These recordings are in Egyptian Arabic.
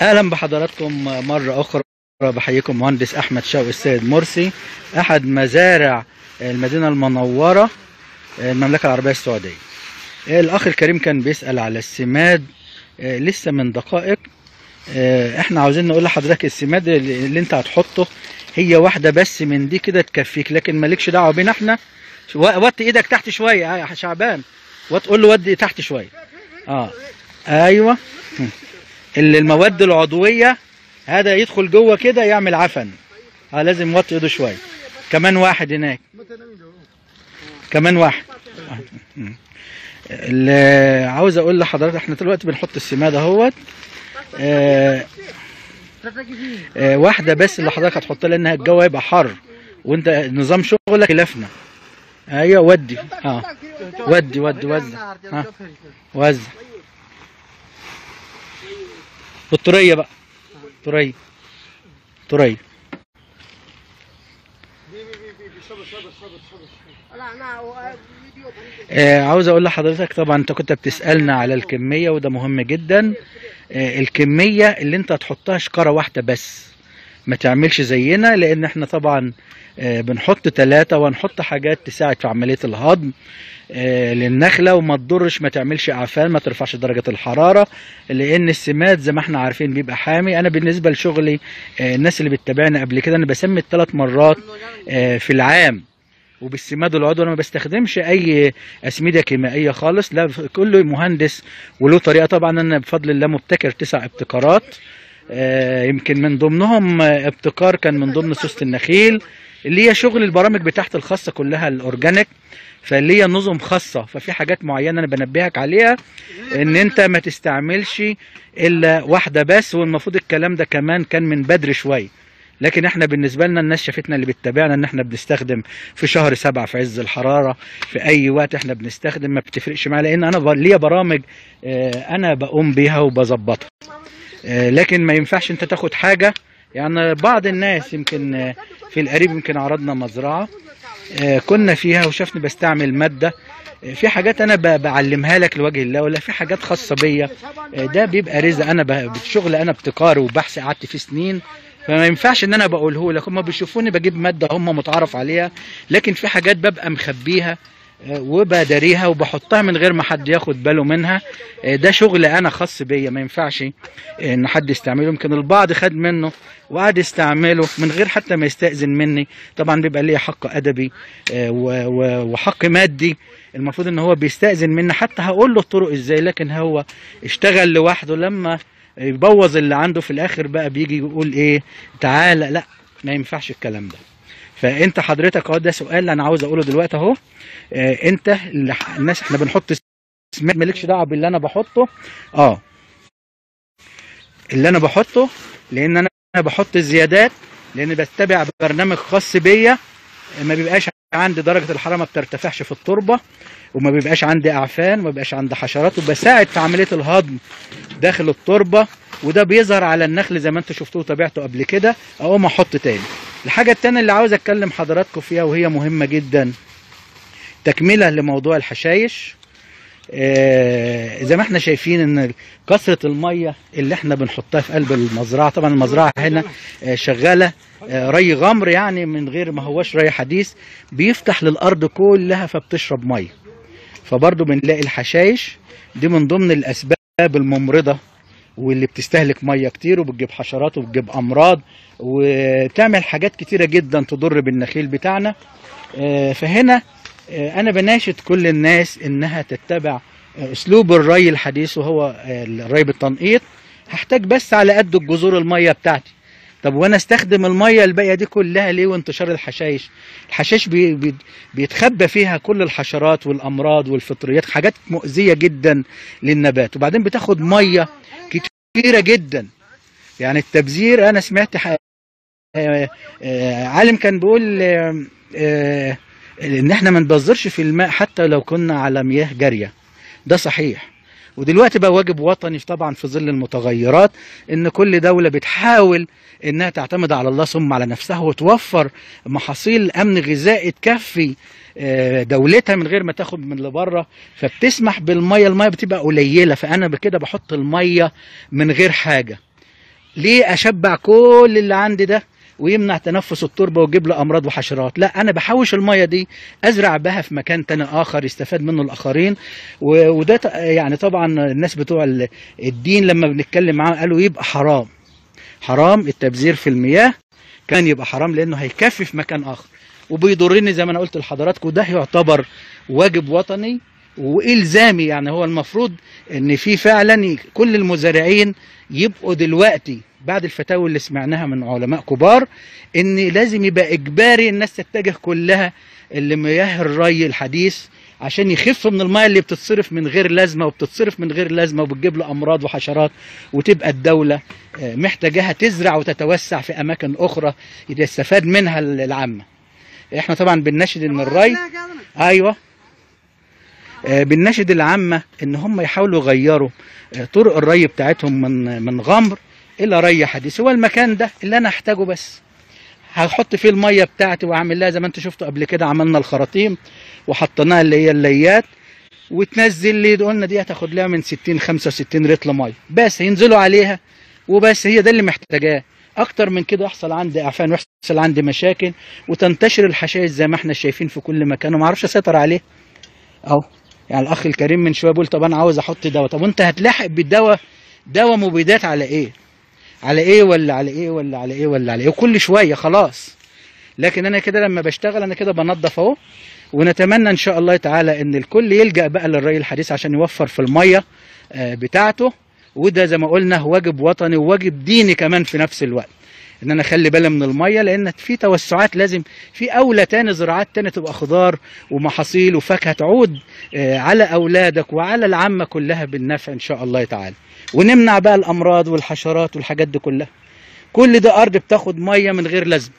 اهلا بحضراتكم مره اخرى بحييكم مهندس احمد شوقي السيد مرسي احد مزارع المدينه المنوره المملكه العربيه السعوديه الاخ الكريم كان بيسال على السماد آه، لسه من دقائق آه، احنا عاوزين نقول لحضرتك السماد اللي اللي انت هتحطه هي واحده بس من دي كده تكفيك لكن مالكش دعوه بينا احنا و- وطي ايدك تحت شويه يا شعبان وتقول له ودي تحت شويه اه ايوه هم. اللي المواد العضويه هذا يدخل جوه كده يعمل عفن اه لازم يوطي ايده شويه كمان واحد هناك كمان واحد آه، هم. اللي عاوز اقول لحضرتك احنا دلوقتي بنحط السماد اهوت آه، آه، واحده بس اللي حضرتك هتحط لها انها الجو هيبقى حر وانت نظام شغلك خلافنا ايوه ودي اه ودي ودي وزع ها وزع بالطريه بقى طريه طريه آه عاوز اقول لحضرتك طبعا انت كنت بتسالنا على الكميه وده مهم جدا آه الكميه اللي انت هتحطها شكاره واحده بس ما تعملش زينا لان احنا طبعا آه بنحط ثلاثة وهنحط حاجات تساعد في عملية الهضم آه للنخلة وما تضرش ما تعملش عفان ما ترفعش درجة الحرارة لان السماد زي ما احنا عارفين بيبقى حامي انا بالنسبة لشغلي آه الناس اللي بتتابعنا قبل كده انا بسمي الثلاث مرات آه في العام وبالسماد العضوي انا ما بستخدمش اي اسمده كيميائيه خالص لا كل مهندس وله طريقه طبعا انا بفضل الله مبتكر تسع ابتكارات آه، يمكن من ضمنهم آه، ابتكار كان من ضمن سوسة النخيل اللي هي شغل البرامج بتاعت الخاصة كلها الاورجانيك فاللي هي نظم خاصة ففي حاجات معينة انا بنبهك عليها ان انت ما تستعملش الا واحدة بس والمفروض الكلام ده كمان كان من بدري شوية لكن احنا بالنسبة لنا الناس شافتنا اللي بتتابعنا ان احنا بنستخدم في شهر سبعة في عز الحرارة في اي وقت احنا بنستخدم ما بتفرقش معايا لان انا ب- ليا برامج آه، انا بقوم بيها وبظبطها آه، لكن ما ينفعش انت تاخد حاجة يعني بعض الناس يمكن آه، في القريب يمكن عرضنا مزرعة آه، كنا فيها وشافني بستعمل مادة آه، في حاجات انا ب- بعلمها لك لوجه الله ولا في حاجات خاصة بيا آه، ده بيبقى رزق انا ب- شغل انا ابتكار وبحث قعدت فيه سنين فما ينفعش ان انا بقوله لك هم بيشوفوني بجيب ماده هم متعارف عليها لكن في حاجات ببقى مخبيها آه، وبداريها وبحطها من غير ما حد ياخد باله منها آه، ده شغل انا خاص بيا ما ينفعش آه، ان حد يستعمله يمكن البعض خد منه وقعد يستعمله من غير حتى ما يستأذن مني طبعا بيبقى ليه حق ادبي آه، و- و- وحق مادي المفروض ان هو بيستأذن مني حتى هقول له الطرق ازاي لكن هو اشتغل لوحده لما يبوظ اللي عنده في الاخر بقى بيجي يقول ايه تعالى لا ما ينفعش الكلام ده فانت حضرتك اهو ده سؤال انا عاوز اقوله دلوقتي اهو آه انت اللي ح- الناس احنا بنحط سماد مالكش دعوه باللي انا بحطه اه اللي انا بحطه لان انا بحط الزيادات لان بتبع برنامج خاص بيا ما بيبقاش عندي درجه الحراره ما بترتفعش في التربه وما بيبقاش عندي اعفان وما بيبقاش عندي حشرات وبساعد في عمليه الهضم داخل التربه وده بيظهر على النخل زي ما انتوا شفتوه وتابعته قبل كده اقوم احط تاني الحاجه التانية اللي عاوز اتكلم حضراتكم فيها وهي مهمه جدا تكمله لموضوع الحشايش آه، زي ما احنا شايفين ان كثره الميه اللي احنا بنحطها في قلب المزرعه طبعا المزرعه هنا آه، شغاله آه، ري غمر يعني من غير ما هوش ري حديث بيفتح للارض كلها فبتشرب ميه فبرضه بنلاقي الحشايش دي من ضمن الاسباب الممرضه واللي بتستهلك ميه كتير وبتجيب حشرات وبتجيب امراض وتعمل حاجات كتيره جدا تضر بالنخيل بتاعنا آه، فهنا آه، انا بناشد كل الناس انها تتبع آه، اسلوب الري الحديث وهو آه، الري بالتنقيط هحتاج بس على قد الجذور الميه بتاعتي طب وانا استخدم الميه الباقيه دي كلها ليه وانتشار الحشائش الحشائش بي بي بيتخبى فيها كل الحشرات والامراض والفطريات حاجات مؤذيه جدا للنبات وبعدين بتاخد ميه كتيره جدا يعني التبذير انا سمعت ح... آه، آه، عالم كان بيقول آه، آه، ان احنا ما نبذرش في الماء حتى لو كنا على مياه جاريه ده صحيح ودلوقتي بقى واجب وطني طبعا في ظل المتغيرات ان كل دوله بتحاول انها تعتمد على الله ثم على نفسها وتوفر محاصيل امن غذائي تكفي آه، دولتها من غير ما تاخد من اللي بره فبتسمح بالميه الميه بتبقى قليله فانا بكده بحط الميه من غير حاجه ليه اشبع كل اللي عندي ده ويمنع تنفس التربه ويجيب له امراض وحشرات لا انا بحوش الميه دي ازرع بها في مكان تاني اخر يستفاد منه الاخرين و- وده ط- يعني طبعا الناس بتوع ال- الدين لما بنتكلم معاهم قالوا يبقى حرام حرام التبذير في المياه كان يبقى حرام لانه هيكفي في مكان اخر وبيضرني زي ما انا قلت لحضراتكم ده يعتبر واجب وطني والزامي يعني هو المفروض ان في فعلا ي- كل المزارعين يبقوا دلوقتي بعد الفتاوى اللي سمعناها من علماء كبار ان لازم يبقى اجباري الناس تتجه كلها لمياه الري الحديث عشان يخفوا من المياه اللي بتتصرف من غير لازمه وبتتصرف من غير لازمه وبتجيب له امراض وحشرات وتبقى الدوله آه، محتاجاها تزرع وتتوسع في اماكن اخرى يستفاد منها العامه. احنا طبعا بنناشد ان الري ايوه آه، بنناشد العامه ان هم يحاولوا يغيروا آه، طرق الري بتاعتهم من من غمر الى ري حديث هو المكان ده اللي انا احتاجه بس هحط فيه الميه بتاعتي واعمل لها زي ما انتوا شفتوا قبل كده عملنا الخراطيم وحطيناها اللي هي الليات وتنزل لي قلنا دي هتاخد لها من 60 65 رتل ميه بس ينزلوا عليها وبس هي ده اللي محتاجاه اكتر من كده يحصل عندي اعفان ويحصل عندي مشاكل وتنتشر الحشائش زي ما احنا شايفين في كل مكان وما اعرفش اسيطر عليه اهو يعني الاخ الكريم من شويه بيقول طب انا عاوز احط دواء طب وانت هتلاحق بالدواء دواء مبيدات على ايه على ايه ولا على ايه ولا على ايه ولا على ايه وكل شويه خلاص لكن انا كده لما بشتغل انا كده بنظف اهو ونتمنى ان شاء الله تعالى ان الكل يلجا بقى للري الحديث عشان يوفر في الميه آه، بتاعته وده زي ما قلنا واجب وطني وواجب ديني كمان في نفس الوقت ان انا اخلي بالي من الميه لان في توسعات لازم في اولى تاني زراعات تاني تبقى خضار ومحاصيل وفاكهه تعود آه، على اولادك وعلى العامه كلها بالنفع ان شاء الله تعالى ونمنع بقى الامراض والحشرات والحاجات دي كلها كل ده ارض بتاخد ميه من غير لازمه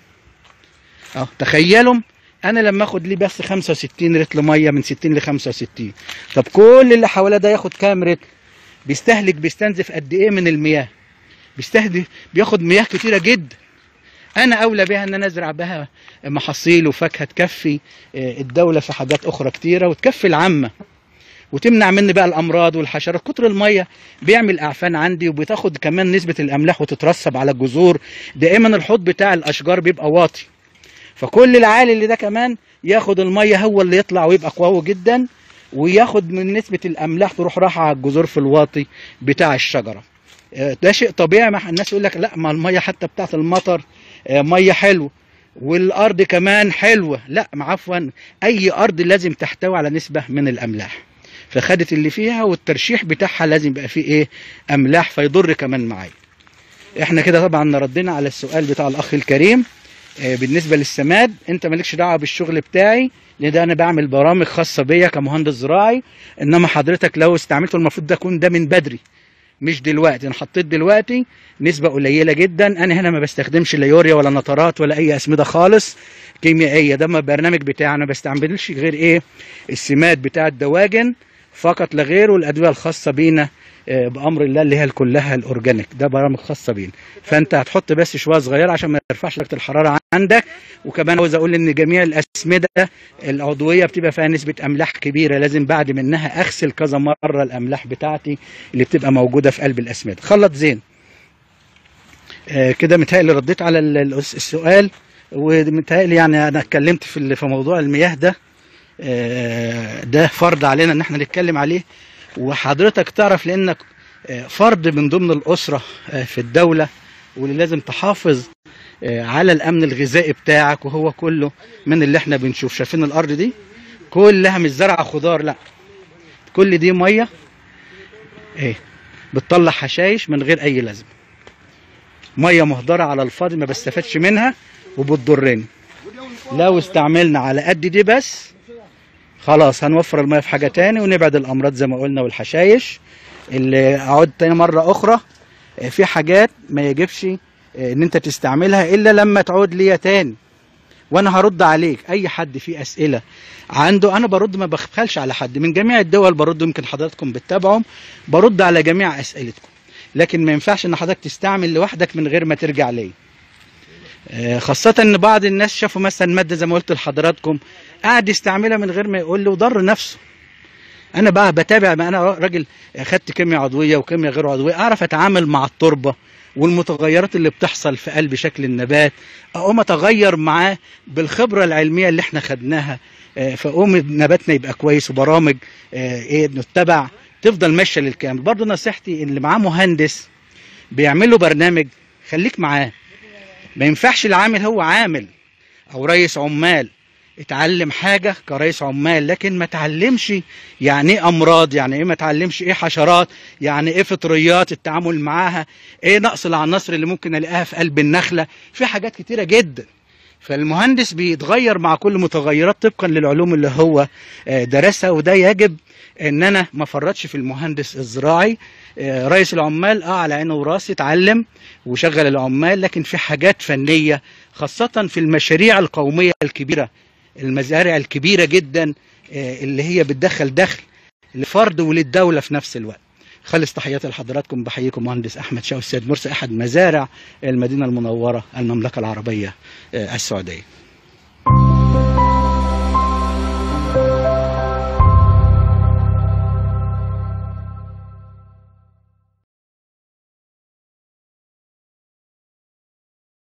اه تخيلوا انا لما اخد لي بس 65 رتل ميه من 60 ل 65 طب كل اللي حواليه ده ياخد كام رتل بيستهلك بيستنزف قد ايه من المياه بيستهدف بياخد مياه كتيره جدا انا اولى بها ان انا ازرع بها محاصيل وفاكهه تكفي آه، الدوله في حاجات اخرى كتيره وتكفي العامه وتمنع مني بقى الامراض والحشرات كتر الميه بيعمل اعفان عندي وبتاخد كمان نسبه الاملاح وتترسب على الجذور دائما الحوض بتاع الاشجار بيبقى واطي فكل العالي اللي ده كمان ياخد الميه هو اللي يطلع ويبقى قوي جدا وياخد من نسبه الاملاح تروح رايحه على الجذور في الواطي بتاع الشجره آه، ده شيء طبيعي ما الناس يقول لك لا ما الميه حتى بتاعت المطر آه، ميه حلوه والارض كمان حلوه لا ما عفوا اي ارض لازم تحتوي على نسبه من الاملاح فخدت اللي فيها والترشيح بتاعها لازم يبقى فيه ايه املاح فيضر كمان معايا احنا كده طبعا ردينا على السؤال بتاع الاخ الكريم آه، بالنسبه للسماد انت مالكش دعوه بالشغل بتاعي لان ده انا بعمل برامج خاصه بيا كمهندس زراعي انما حضرتك لو استعملته المفروض ده يكون ده من بدري مش دلوقتي انا حطيت دلوقتي نسبه قليله جدا انا هنا ما بستخدمش لا يوريا ولا نترات ولا اي اسمده خالص كيميائيه ده ما البرنامج بتاعي انا بستعملش غير ايه السماد بتاع الدواجن فقط لا غير والادويه الخاصه بينا آه، بامر الله اللي هي كلها الاورجانيك ده برامج خاصه بينا فانت هتحط بس شويه صغيره عشان ما يرفعش درجه الحراره عندك وكمان عاوز اقول ان جميع الاسمده العضويه بتبقى فيها نسبه املاح كبيره لازم بعد منها اغسل كذا مره الاملاح بتاعتي اللي بتبقى موجوده في قلب الاسمده خلط زين آه، كده متهيألي رديت على ال- ال- السؤال ومتهيألي يعني انا اتكلمت في ال- في موضوع المياه ده آه، ده فرض علينا ان احنا نتكلم عليه وحضرتك تعرف لانك آه، فرد من ضمن الاسره آه، في الدوله واللي لازم تحافظ آه، على الامن الغذائي بتاعك وهو كله من اللي احنا بنشوف شايفين الارض دي كلها مش زرع خضار لا كل دي ميه ايه بتطلع حشايش من غير اي لازمه ميه مهدره على الفاضي ما بستفادش منها وبتضرني لو استعملنا على قد دي بس خلاص هنوفر الميه في حاجه تاني ونبعد الامراض زي ما قلنا والحشايش اللي اعود تاني مره اخرى آه، في حاجات ما يجبش آه، ان انت تستعملها الا لما تعود ليا تاني وانا هرد عليك اي حد فيه اسئله عنده انا برد ما بخلش على حد من جميع الدول برد يمكن حضراتكم بتتابعهم برد على جميع اسئلتكم لكن ما ينفعش ان حضرتك تستعمل لوحدك من غير ما ترجع ليا آه، خاصة ان بعض الناس شافوا مثلا مادة زي ما قلت لحضراتكم قاعد يستعملها من غير ما يقول لي وضر نفسه انا بقى بتابع ما انا راجل خدت كيمياء عضويه وكيمياء غير عضويه اعرف اتعامل مع التربه والمتغيرات اللي بتحصل في قلب شكل النبات اقوم اتغير معاه بالخبره العلميه اللي احنا خدناها آه، فاقوم نباتنا يبقى كويس وبرامج آه، ايه نتبع تفضل ماشيه للكامل برضه نصيحتي ان اللي معاه مهندس بيعمل له برنامج خليك معاه ما ينفعش العامل هو عامل او رئيس عمال اتعلم حاجه كرئيس عمال لكن ما تعلمش يعني ايه امراض يعني ايه ما تعلمش ايه حشرات يعني ايه فطريات التعامل معاها ايه نقص العناصر اللي ممكن الاقيها في قلب النخله في حاجات كتيره جدا فالمهندس بيتغير مع كل متغيرات طبقا للعلوم اللي هو آه، درسها وده يجب ان انا ما فرطش في المهندس الزراعي آه، رئيس العمال اه على عينه وراسي اتعلم وشغل العمال لكن في حاجات فنيه خاصه في المشاريع القوميه الكبيره المزارع الكبيره جدا آه، اللي هي بتدخل دخل للفرد وللدوله في نفس الوقت خلص تحياتي لحضراتكم بحييكم مهندس احمد شاوي السيد مرسي احد مزارع المدينه المنوره المملكه العربيه آه، السعوديه